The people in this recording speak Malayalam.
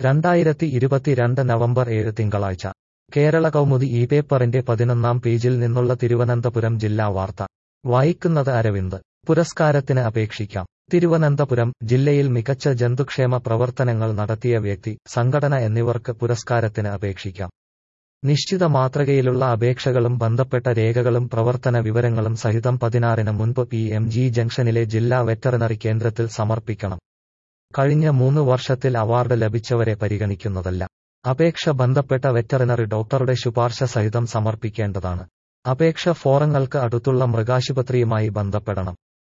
രണ്ടായിരത്തി ഇരുപത്തിരണ്ട് നവംബർ ഏഴ് തിങ്കളാഴ്ച കേരള കൗമുദി ഈ പേപ്പറിന്റെ പതിനൊന്നാം പേജിൽ നിന്നുള്ള തിരുവനന്തപുരം ജില്ലാ വാർത്ത വായിക്കുന്നത് അരവിന്ദ് പുരസ്കാരത്തിന് അപേക്ഷിക്കാം തിരുവനന്തപുരം ജില്ലയിൽ മികച്ച ജന്തുക്ഷേമ പ്രവർത്തനങ്ങൾ നടത്തിയ വ്യക്തി സംഘടന എന്നിവർക്ക് പുരസ്കാരത്തിന് അപേക്ഷിക്കാം നിശ്ചിത മാതൃകയിലുള്ള അപേക്ഷകളും ബന്ധപ്പെട്ട രേഖകളും പ്രവർത്തന വിവരങ്ങളും സഹിതം പതിനാറിന് മുൻപ് പി എം ജി ജംഗ്ഷനിലെ ജില്ലാ വെറ്ററിനറി കേന്ദ്രത്തിൽ സമർപ്പിക്കണം കഴിഞ്ഞ മൂന്ന് വർഷത്തിൽ അവാർഡ് ലഭിച്ചവരെ പരിഗണിക്കുന്നതല്ല അപേക്ഷ ബന്ധപ്പെട്ട വെറ്ററിനറി ഡോക്ടറുടെ ശുപാർശ സഹിതം സമർപ്പിക്കേണ്ടതാണ് അപേക്ഷ ഫോറങ്ങൾക്ക് അടുത്തുള്ള മൃഗാശുപത്രിയുമായി ബന്ധപ്പെടണം